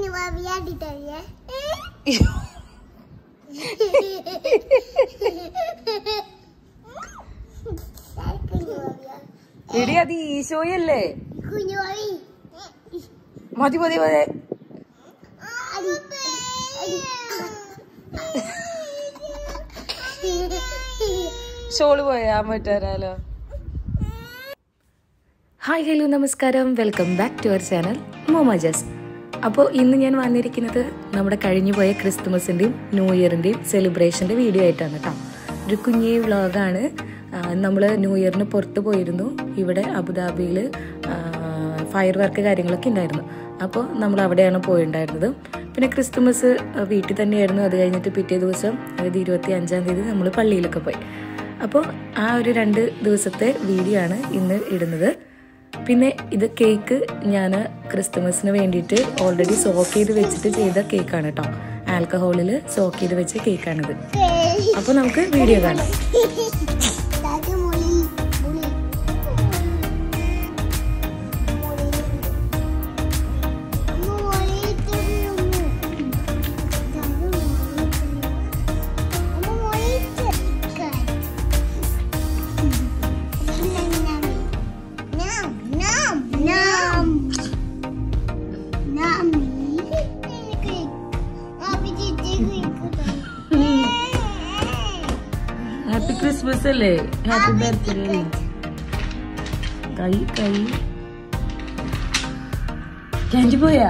കുഞ്ഞു ഭാവിയാടി തരിയേ കുഞ്ഞു ഭാവിയാ എടി അത് ഈശോയല്ലേ കുഞ്ഞു ഭാവി മതി മതി മതി അടി ഷോള് പോയാ പറ്റാലോ ഹായ് ഹലോ നമസ്കാരം welcome back to our channel മോമജസ് അപ്പോൾ ഇന്ന് ഞാൻ വന്നിരിക്കുന്നത് നമ്മുടെ കഴിഞ്ഞു പോയ ക്രിസ്തുമസിൻ്റെയും ന്യൂ ഇയറിൻ്റെയും സെലിബ്രേഷൻ്റെ വീഡിയോ ആയിട്ടാണ് കേട്ടോ ഒരു കുഞ്ഞി വ്ളോഗാണ് നമ്മൾ ന്യൂ ഇയറിന് പുറത്ത് പോയിരുന്നു ഇവിടെ അബുദാബിയിൽ ഫയർ വർക്ക് കാര്യങ്ങളൊക്കെ ഉണ്ടായിരുന്നു അപ്പോൾ നമ്മൾ അവിടെയാണ് പോയിട്ടുണ്ടായിരുന്നത് പിന്നെ ക്രിസ്തുമസ് വീട്ടിൽ തന്നെയായിരുന്നു അത് കഴിഞ്ഞിട്ട് പിറ്റേ ദിവസം അതായത് ഇരുപത്തി അഞ്ചാം തീയതി നമ്മൾ പള്ളിയിലൊക്കെ പോയി അപ്പോൾ ആ ഒരു രണ്ട് ദിവസത്തെ വീഡിയോ ആണ് ഇന്ന് ഇടുന്നത് പിന്നെ ഇത് കേക്ക് ഞാൻ ക്രിസ്തുമസിന് വേണ്ടിയിട്ട് ഓൾറെഡി സോക്ക് ചെയ്ത് വെച്ചിട്ട് ചെയ്ത കേക്കാണ് കേട്ടോ ആൽക്കഹോളിൽ സോക്ക് ചെയ്ത് വെച്ച കേക്കാണിത് അപ്പോൾ നമുക്ക് വീഡിയോ കാണാം താത്ത മുളി മുളി മുളി തിരുമു അമ്മ മുളി ചെക്കാൻ നാം നാം നാം നാം നീക്ക് അപ്പി ചിറ്റി ഹാപ്പി ക്രിസ്മസ് അല്ലേ ഹാപ്പി ബർത്ത്ഡേ അല്ലേ കൈ കൈ ക്യാൻറ്റി പോയാ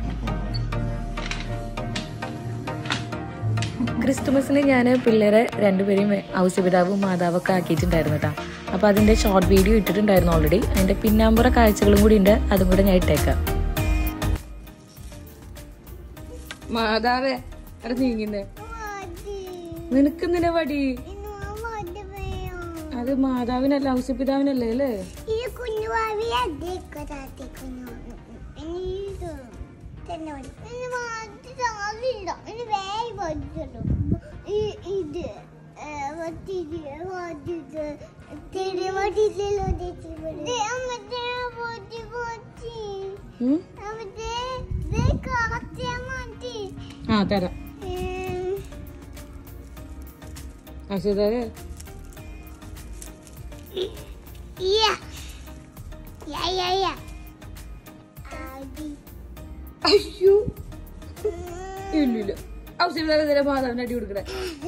ക്രിസ്തുമസിന് ഞാൻ പിള്ളേരെ രണ്ടുപേരെയും ഔസ്യപിതാവും മാതാവൊക്കെ ആക്കിയിട്ടുണ്ടായിരുന്നു കേട്ടോ അപ്പോൾ അതിൻ്റെ ഷോർട്ട് വീഡിയോ ഇട്ടിട്ടുണ്ടായിരുന്നു ഓൾറെഡി അതിൻ്റെ പിന്നാമ്പുറ കാഴ്ചകളും കൂടി ഉണ്ട് അതും കൂടെ ഞാൻ ഇട്ടേക്കാം മാതാവേ അത് നീങ്ങുന്നേ നിനക്കെന്തിനാ വടി അത് മാതാവിനല്ല ഔസ്യപിതാവിനല്ലേ അല്ലേ ഈ കുഞ്ഞു ഭാവി അതേക്ക് താത്തി കുഞ്ഞു ഇനി ഇത് തന്നെ മതി ഇനി മാറ്റി സാധില്ല ഇനി വേഗം പഠിച്ചല്ലോ ഈ ഇത് മറ്റിത് മറ്റിത് തിരി മറ്റില്ലല്ലോ അമ്മത്തെ പൊട്ടി പൊട്ടി ഉം? അമ്മത്തെ കാത്തിയാ മാറ്റി ആ തരാം ഔസ്യപിതാവേ Yeah. Yeah, yeah, yeah. Adi. അയ്യോ ഇല്ലില്ല ഔസ്യപിതാവ് ഇതിലെ മാതാവിന് അടി കൊടുക്കണേ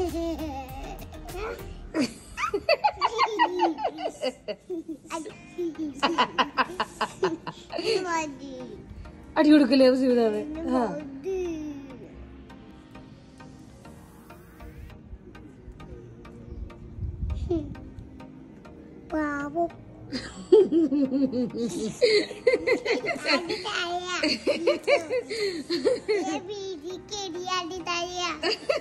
Adi. അടി കൊടുക്കല്ലേ ഔസ്യപിതാവ് ആ Adi. Bravo. Adi taya. Ya bidi kiri adi taya.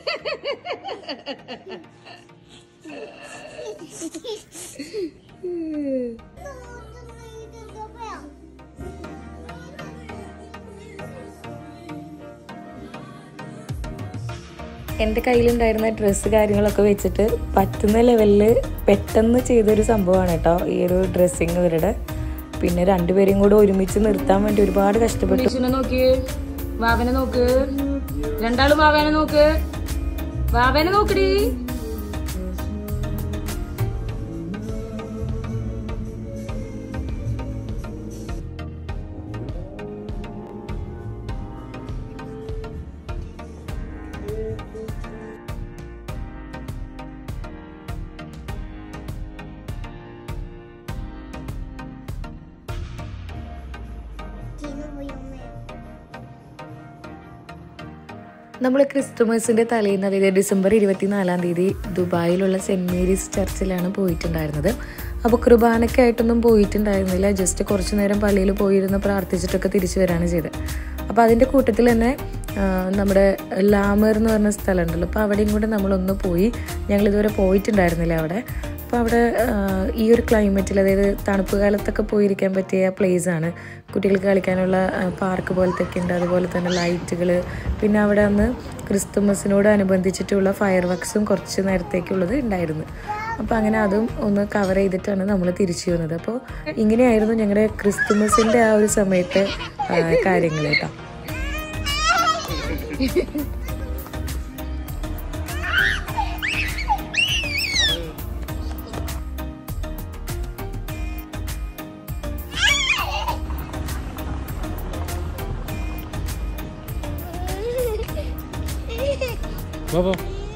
എൻ്റെ കയ്യിലുണ്ടായിരുന്ന ഡ്രസ്സ് കാര്യങ്ങളൊക്കെ വെച്ചിട്ട് പറ്റുന്ന ലെവലിൽ പെട്ടെന്ന് ചെയ്തൊരു സംഭവമാണ് കേട്ടോ ഈ ഒരു ഡ്രസ്സിങ് ഇവരുടെ പിന്നെ രണ്ടുപേരെയും കൂടെ ഒരുമിച്ച് നിർത്താൻ വേണ്ടി ഒരുപാട് കഷ്ടപ്പെട്ടു നോക്ക് വാവനെ നോക്ക് രണ്ടാളും വാവനെ നോക്ക് വാവനെ നോക്കടി Tiene muy húmedo. നമ്മൾ ക്രിസ്തുമസിന്റെ തലേന്ന് അതായത് ഡിസംബർ ഇരുപത്തിനാലാം തീയതി ദുബായിലുള്ള സെന്റ് മേരീസ് ചർച്ചിലാണ് പോയിട്ടുണ്ടായിരുന്നത് അപ്പോൾ കുർബാനയ്ക്കായിട്ടൊന്നും പോയിട്ടുണ്ടായിരുന്നില്ല ജസ്റ്റ് കുറച്ച് നേരം പള്ളിയിൽ പോയിരുന്ന് പ്രാർത്ഥിച്ചിട്ടൊക്കെ തിരിച്ചു വരാണ് ചെയ്തത് അപ്പോൾ അതിൻ്റെ കൂട്ടത്തിൽ തന്നെ ആ, നമ്മുടെ ലാമർ എന്ന് പറഞ്ഞ സ്ഥലമുണ്ടല്ലോ അപ്പോൾ അവിടെയും കൂടെ നമ്മളൊന്ന് പോയി ഞങ്ങൾ ഇതുവരെ പോയിട്ടുണ്ടായിരുന്നില്ല അവിടെ അപ്പോൾ അവിടെ ആ, ഈ ഒരു ക്ലൈമറ്റിൽ അതായത് തണുപ്പ് കാലത്തൊക്കെ പോയിരിക്കാൻ പറ്റിയ പ്ലേസ് ആണ് കുട്ടികൾക്ക് കളിക്കാനുള്ള പാർക്ക് പോലത്തെ ഒക്കെ ഉണ്ട് അതുപോലെ തന്നെ ലൈറ്റുകൾ പിന്നെ അവിടെ അന്ന് ക്രിസ്തുമസിനോട് അനുബന്ധിച്ചിട്ടുള്ള ഫയർ വർക്ക്സും കുറച്ച് നേരത്തേക്കുള്ളത് ഉണ്ടായിരുന്നു അപ്പോൾ അങ്ങനെ അതും ഒന്ന് കവർ ചെയ്തിട്ടാണ് നമ്മൾ തിരിച്ചു വന്നത് അപ്പോൾ ഇങ്ങനെയായിരുന്നു ഞങ്ങളുടെ ക്രിസ്തുമസിൻ്റെ ആ ഒരു സമയത്തെ കാര്യങ്ങൾ കേട്ടോ വാ വാ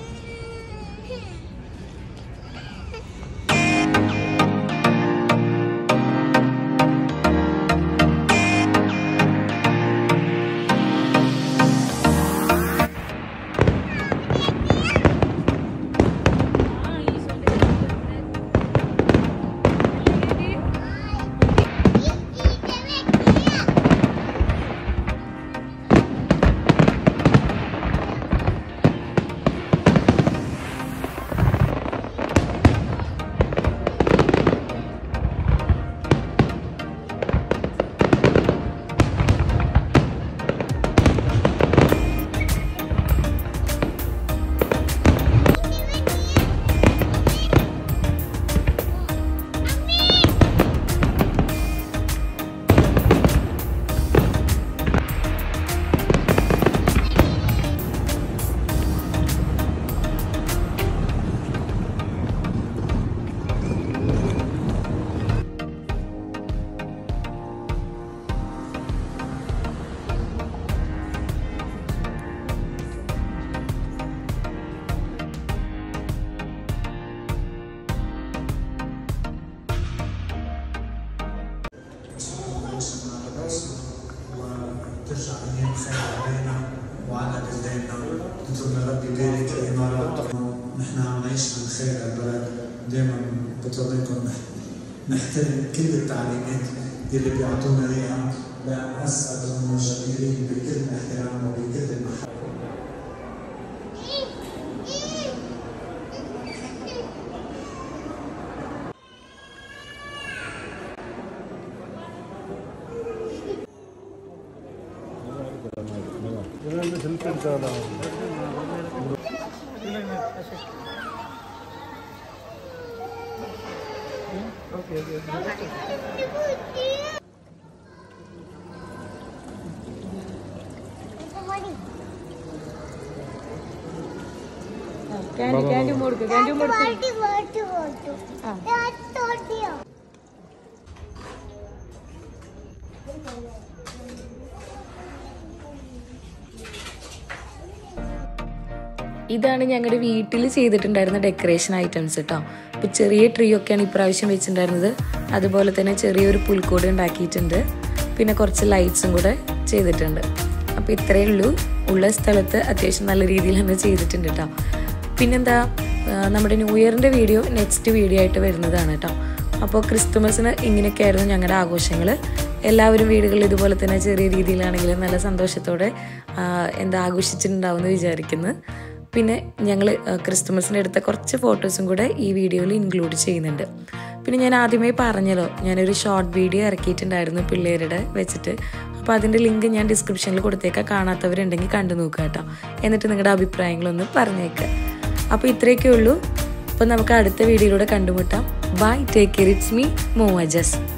وترجع ايام خير علينا وعلى بلداننا نطلب من ربي يبارك الامارات نحن عم نعيش من خير البلد دائما بطلب منكم نحترم كل التعليمات اللي بيعطونا اياها لان اسال الجميلين بكل احترام وبكل المحبه ക്യാൻഡി ക്യാൻഡി കൊടുക്കും ക്യാൻഡി കൊടുക്കും വാട്ടി വാട്ടി വാട്ടു ഞാൻ തോട്ടിയോ ഇതാണ് ഞങ്ങളുടെ വീട്ടിൽ ചെയ്തിട്ടുണ്ടായിരുന്ന ഡെക്കറേഷൻ ഐറ്റംസ് കേട്ടോ അപ്പോൾ ചെറിയ ട്രീ ഒക്കെയാണ് ഇപ്രാവശ്യം വെച്ചിട്ടുണ്ടായിരുന്നത് അതുപോലെ തന്നെ ചെറിയൊരു പുൽക്കൂട് ഉണ്ടാക്കിയിട്ടുണ്ട് പിന്നെ കുറച്ച് ലൈറ്റ്സും കൂടെ ചെയ്തിട്ടുണ്ട് അപ്പോൾ ഇത്രയേ ഉള്ളൂ ഉള്ള സ്ഥലത്ത് അത്യാവശ്യം നല്ല രീതിയിൽ തന്നെ ചെയ്തിട്ടുണ്ട് കേട്ടോ പിന്നെന്താ ആ, നമ്മുടെ ന്യൂ ഇയറിൻ്റെ വീഡിയോ നെക്സ്റ്റ് വീഡിയോ ആയിട്ട് വരുന്നതാണ് കേട്ടോ അപ്പോൾ ക്രിസ്തുമസിന് ഇങ്ങനെയൊക്കെയായിരുന്നു ഞങ്ങളുടെ ആഘോഷങ്ങൾ എല്ലാവരും വീടുകളിൽ ഇതുപോലെ തന്നെ ചെറിയ രീതിയിലാണെങ്കിലും നല്ല സന്തോഷത്തോടെ ആ, എന്താ ആഘോഷിച്ചിട്ടുണ്ടാവുമെന്ന് വിചാരിക്കുന്നു പിന്നെ ഞങ്ങൾ ക്രിസ്തുമസിന് എടുത്ത കുറച്ച് ഫോട്ടോസും കൂടെ ഈ വീഡിയോയിൽ ഇൻക്ലൂഡ് ചെയ്യുന്നുണ്ട് പിന്നെ ഞാൻ ആദ്യമേ പറഞ്ഞല്ലോ ഞാനൊരു ഷോർട്ട് വീഡിയോ ഇറക്കിയിട്ടുണ്ടായിരുന്നു പിള്ളേരുടെ വെച്ചിട്ട് അപ്പോൾ അതിൻ്റെ ലിങ്ക് ഞാൻ ഡിസ്ക്രിപ്ഷനിൽ കൊടുത്തേക്കാം കാണാത്തവരുണ്ടെങ്കിൽ കണ്ടു നോക്കുക കേട്ടോ എന്നിട്ട് നിങ്ങളുടെ അഭിപ്രായങ്ങളൊന്ന് പറഞ്ഞേക്കുക അപ്പോൾ ഇത്രയൊക്കെ ഉള്ളൂ അപ്പോൾ നമുക്ക് അടുത്ത വീഡിയോയിലൂടെ കണ്ടുമുട്ടാം bye take care it's me മോവ ജസ്